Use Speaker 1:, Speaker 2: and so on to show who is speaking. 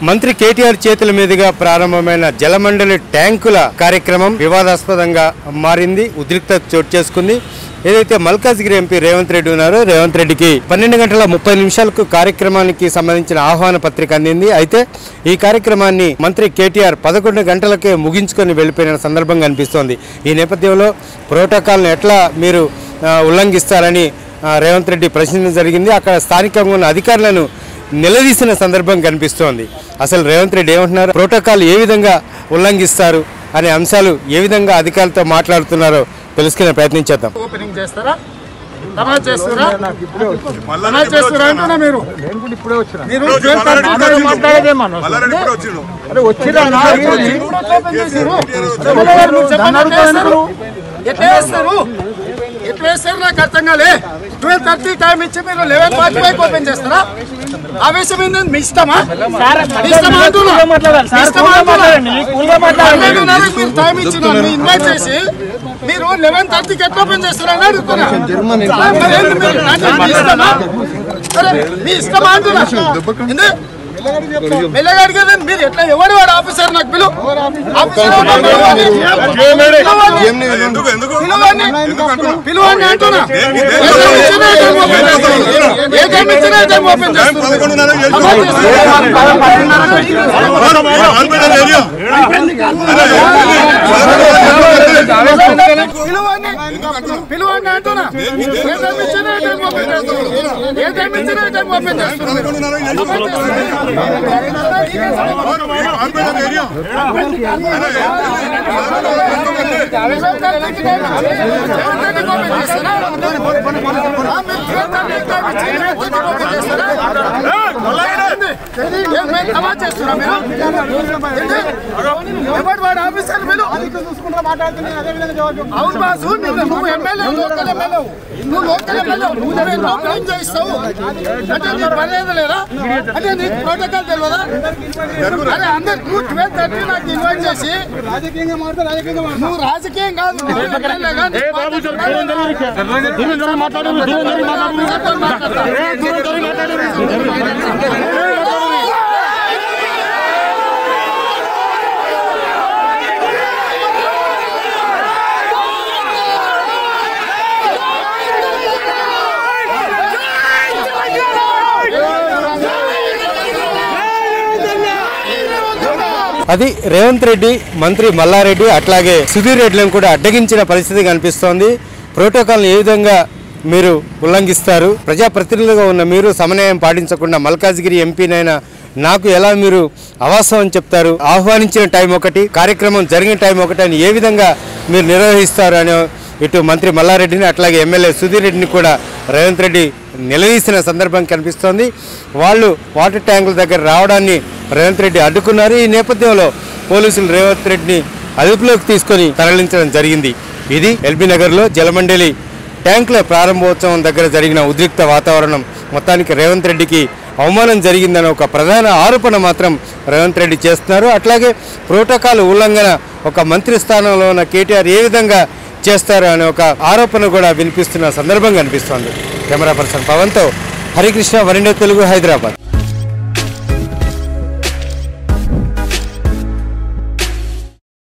Speaker 1: మంత్రి కేటీఆర్ చేతుల మీదుగా ప్రారంభమైన జలమండలి ట్యాంకుల కార్యక్రమం వివాదాస్పదంగా మారింది ఉద్రిక్తత చోటు చేసుకుంది ఏదైతే మల్కాజ్గిరి ఎంపీ రేవంత్ రెడ్డి ఉన్నారో రేవంత్ రెడ్డికి పన్నెండు గంటల ముప్పై నిమిషాలకు కార్యక్రమానికి సంబంధించిన ఆహ్వాన పత్రిక అందింది అయితే ఈ కార్యక్రమాన్ని మంత్రి కేటీఆర్ పదకొండు గంటలకే ముగించుకొని వెళ్ళిపోయిన సందర్భం కనిపిస్తోంది ఈ నేపథ్యంలో ప్రోటోకాల్ను ఎట్లా మీరు ఆ, ఉల్లంఘిస్తారని ఆ, రేవంత్ రెడ్డి ప్రశ్నించడం జరిగింది అక్కడ స్థానికంగా ఉన్న అధికారులను నిలదీసిన సందర్భం కనిపిస్తోంది అసలు రేవంత్ రెడ్డి ఏమంటున్నారు ప్రోటోకాల్ ఏ విధంగా ఉల్లంఘిస్తారు అనే అంశాలు ఏ విధంగా అధికారులతో మాట్లాడుతున్నారో తెలుసుకునే ప్రయత్నం చేద్దాం
Speaker 2: ఓపెనింగ్ చేస్తారా తమాజ్ చేస్తారా తమాజ్ చేస్తారా అంటున్నా మీరు మీరు జోన్ కట్టుకుంటారు, మాట్లాడేదేమన్నా? అరే వచ్చిరా నా మీరు ఇప్పుడు ఓపెన్ చేసిర్రు. చెప్పలేదు మీరు చెప్పండి, ఎట్లా వేస్తారు? ఎట్లా వేస్తారు ఎట్లా వేస్తారు నాకు అర్థం కాలే ట్వెల్వ్ థర్టీ టైం ఇచ్చి మీరు లెవెన్ ఫార్టీ ఫైవ్ ఓపెన్ చేస్తారా ఆవేశం ఏంటంటే మీ ఇష్టమా మీ ఇష్టమా అంటున్నా? మీ ఇష్టమా అంటున్నా? పన్నెండున్నరకు మీరు టైం ఇచ్చిన మీ ఇన్వైట్ చేసి మీరు లెవెన్ థర్టీకి ఎట్లా ఓపెన్ చేస్తారని అడుగుతున్నా మరి ఏంది మీరు? అంటే మీ ఇష్టమా అరే, మీ ఇష్టమా అంటున్నా ఏంది? మెల్లగా అడిగేది మీరు ఎట్లా ఎవరు వాడు ఆఫీసర్ నాకు పిలు ఆఫీసర్ ఎవరు? పిలవండి. పిలవండి.
Speaker 3: ఎందుకు ఎందుకు
Speaker 2: పిలవండి. పిలవండి అంటున్నా ఏ టైం ఇచ్చినా ఏ టైం ఓపెన్ చేస్తున్నారు? ఏ టైం ఇచ్చినా ఏ టైం ఓపెన్
Speaker 3: టైం
Speaker 2: చేస్తున్నారు?
Speaker 3: పదకొండున్నరకు చేసి
Speaker 2: సమాజ్ చేస్తున్నారు.
Speaker 3: హాస్పిటల్ ఏరియా
Speaker 2: పిలవండి పిలవండి అంటున్నా ఏ టైం ఇచ్చినా ఏ టైం ఓపెన్ చేస్తున్నారు? ఏ టైం ఇచ్చినా ఏ టైం ఓపెన్ చేస్తున్నారు?
Speaker 3: హాస్పిటల్ ఏరియా
Speaker 2: అవును బాసు నిన్ను నువ్వు ఎమ్మెల్యే లోకల్ ఎమ్మెల్యే నువ్వు లోకల్ ఎమ్మెల్యే నువ్వు నేను లోకల్ ఏం చేస్తావు అంటే నీకు పర్లేదు లేదా అంటే నీకు ప్రోటోకాల్ తెలియదా అరే అందరు నువ్వు ట్వెల్వ్ థర్టీ నాకు ఇన్వైట్ చేసి
Speaker 4: రాజకీయంగా మాట్లాడు రాజకీయంగా మాట్లాడు
Speaker 2: నువ్వు రాజకీయం కాదు నువ్వు ఎమ్మెల్యేగా, నీ పార్టీ
Speaker 1: అది రేవంత్ రెడ్డి మంత్రి మల్లారెడ్డి అట్లాగే సుధీర్ రెడ్డిలను కూడా అడ్డగించిన పరిస్థితి కనిపిస్తోంది ప్రోటోకాల్ని ఏ విధంగా మీరు ఉల్లంఘిస్తారు ప్రజాప్రతినిధులుగా ఉన్న మీరు సమన్వయం పాటించకుండా మల్కాజ్గిరి ఎంపీనైనా నాకు ఎలా మీరు అవాసం అని చెప్తారు ఆహ్వానించిన టైం ఒకటి కార్యక్రమం జరిగిన టైం ఒకటి అని ఏ విధంగా మీరు నిర్వహిస్తారు అని ఇటు మంత్రి మల్లారెడ్డిని అట్లాగే ఎమ్మెల్యే సుధీర్ రెడ్డిని కూడా రేవంత్ రెడ్డి నిలదీసిన సందర్భం కనిపిస్తోంది వాళ్ళు వాటర్ ట్యాంకుల దగ్గర రావడాన్ని రేవంత్ రెడ్డి అడ్డుకున్నారు ఈ నేపథ్యంలో పోలీసులు రేవంత్ రెడ్డిని అదుపులోకి తీసుకొని తరలించడం జరిగింది ఇది ఎల్బీ నగర్లో జలమండలి ట్యాంకుల ప్రారంభోత్సవం దగ్గర జరిగిన ఉద్రిక్త వాతావరణం మొత్తానికి రేవంత్ రెడ్డికి అవమానం జరిగిందన్న ఒక ప్రధాన ఆరోపణ మాత్రం రేవంత్ రెడ్డి చేస్తున్నారు అట్లాగే ప్రోటోకాల్ ఉల్లంఘన ఒక మంత్రి స్థానంలో ఉన్న కేటీఆర్ ఏ విధంగా చేస్తారు అనే ఒక ఆరోపణ కూడా వినిపిస్తున్న సందర్భం కనిపిస్తోంది కెమెరా పర్సన్ పవన్తో హరికృష్ణ వరండే తెలుగు హైదరాబాద్